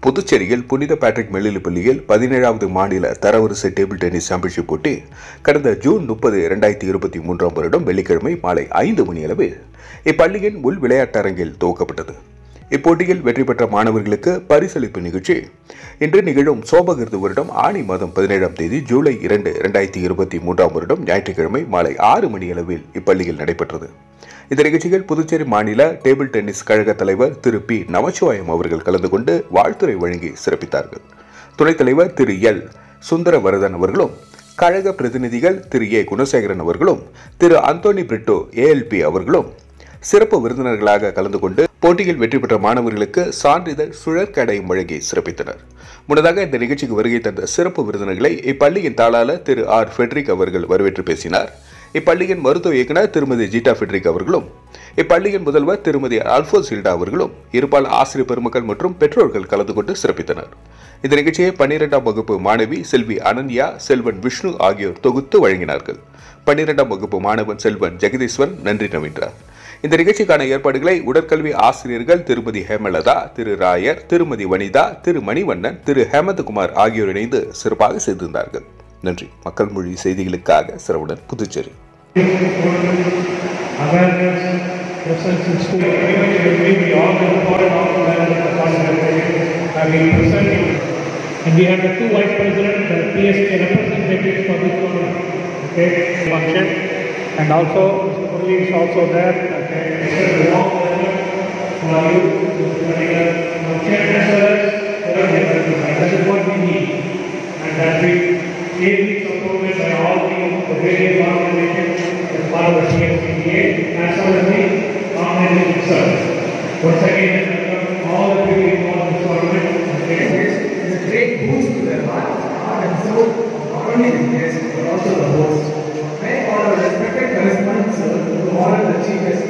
புதுச்சேரியில் புனித பேட்ரிக் மேல்நிலைப் பள்ளியில் பதினேழாவது மாநில தரவரிசை டேபிள் டென்னிஸ் சாம்பியன்ஷிப் போட்டி கடந்த ஜூன் முப்பது இரண்டாயிரத்தி இருபத்தி மூன்றாம் வருடம் வெள்ளிக்கிழமை மாலை ஐந்து மணியளவில் இப்பள்ளியின் உள் விளையாட்டரங்கில் துவக்கப்பட்டது இப்போட்டியில் வெற்றி பெற்ற மாணவர்களுக்கு பரிசளிப்பு நிகழ்ச்சி இன்று நிகழும் சோபகிருது வருடம் ஆணி மாதம் பதினேழாம் தேதி ஜூலை இரண்டு இரண்டாயிரத்தி இருபத்தி மூன்றாம் வருடம் ஞாயிற்றுக்கிழமை மாலை ஆறு மணியளவில் இப்பள்ளியில் நடைபெற்றது இந்த நிகழ்ச்சியில் புதுச்சேரி மாநில டேபிள் டென்னிஸ் கழக தலைவர் திரு பி நமச்சிவாயம் அவர்கள் கலந்து கொண்டு வாழ்த்துரை வழங்கி சிறப்பித்தார்கள் துணைத் தலைவர் திரு எல் சுந்தரவரதன் அவர்களும் கழக பிரதிநிதிகள் திரு ஏ குணசேகரன் அவர்களும் திரு அந்தோனி பிரிட்டோ ஏஎல்பி அவர்களும் சிறப்பு விருந்தினர்களாக கலந்து கொண்டு போட்டியில் வெற்றி பெற்ற மாணவர்களுக்கு சான்றிதழ் சுழற்கடையும் வழங்கி சிறப்பித்தனர் முன்னதாக இந்த நிகழ்ச்சிக்கு வருகை தந்த சிறப்பு விருந்தினர்களை இப்பள்ளியின் தாளாளர் திரு ஆர் ஃபெட்ரிக் அவர்கள் வரவேற்று பேசினார் இப்பள்ளியின் மருத்துவ இயக்குனர் திருமதி ஜீட்டா ஃபெட்ரிக் அவர்களும் இப்பள்ளியின் முதல்வர் திருமதி அல்போஸ் ஹில்டா அவர்களும் இருபால் ஆசிரியர் பெருமக்கள் மற்றும் பெற்றோர்கள் கலந்து கொண்டு சிறப்பித்தனர் இந்த நிகழ்ச்சியை பன்னிரெண்டாம் வகுப்பு மாணவி செல்வி அனன்யா செல்வன் விஷ்ணு ஆகியோர் தொகுத்து வழங்கினார்கள் பன்னிரெண்டாம் வகுப்பு மாணவன் செல்வன் ஜெகதீஸ்வரன் நன்றி நவின்றார் இந்த நிகழ்ச்சிக்கான ஏற்பாடுகளை உடற்கல்வி ஆசிரியர்கள் திருமதி ஹேமலதா திரு ராயர் திருமதி வனிதா திரு மணிவண்ணன் திரு ஹேமந்த்குமார் ஆகியோர் இணைந்து சிறப்பாக செய்திருந்தார்கள் நன்றி மக்கள் மொழி செய்திகளுக்காக சிறவுடன் Puducherry awareness, presence in school, eventually we all the important of the level of the conversation have been presented. And we have the two vice presidents, the PSK representatives for this tournament, okay, function. And also, Mr. Murali is also there, okay. This is a long welcome for you, Mr. Murali. Now, chairpersons, that is what we need. And that we ably supported by all the, the various organizations as part of the CSPDA, as well as the organization itself. Once again, I welcome all the people involved in this tournament. Okay. It's a great boost to their heart, heart and soul, not only the guests, but also the host. May all our respected correspondents to all the chief guests